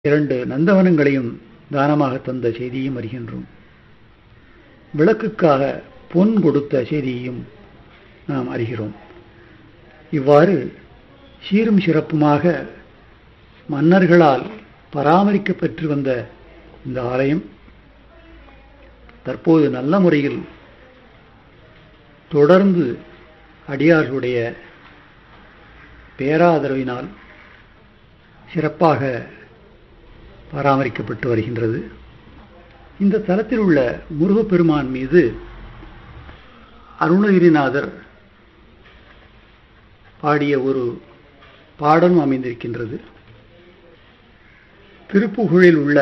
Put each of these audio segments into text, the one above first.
இரண்டு நந்தவனங்களையும் தானமாக தந்த செய்தியும் அறிகின்றோம் விளக்குக்காக பொன் கொடுத்த செய்தியையும் நாம் அறிகிறோம் இவ்வாறு சீரும் சிறப்புமாக மன்னர்களால் பராமரிக்கப்பெற்று வந்த இந்த ஆலயம் தற்போது நல்ல முறையில் தொடர்ந்து அடியார்களுடைய பேராதரவினால் சிறப்பாக பராமரிக்கப்பட்டு வருகின்றது இந்த தலத்தில் உள்ள முருகப்பெருமான் மீது அருணகிரிநாதர் பாடிய ஒரு பாடலும் அமைந்திருக்கின்றது திருப்புகழில் உள்ள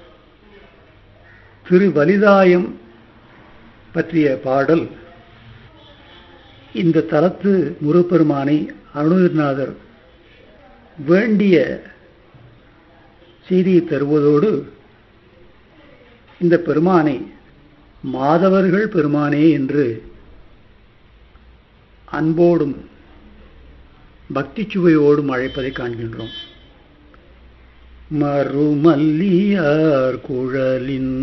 திருவலிதாயம் பற்றிய பாடல் இந்த தலத்து முருகப்பெருமானை அருணகிரிநாதர் வேண்டிய செய்தியை தருவதோடு இந்த பெருமானை மாதவர்கள் பெருமானே என்று அன்போடும் பக்தி சுவையோடும் அழைப்பதை காண்கின்றோம் மறுமல்லியார் குழலின்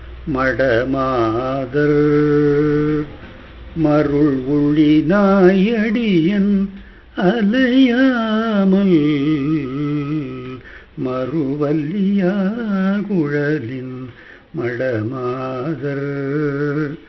மடமாதர் மருள் ஒளி நாயடியன் அலையாமல் மறுவல்லியா குழலின் மடமாதர்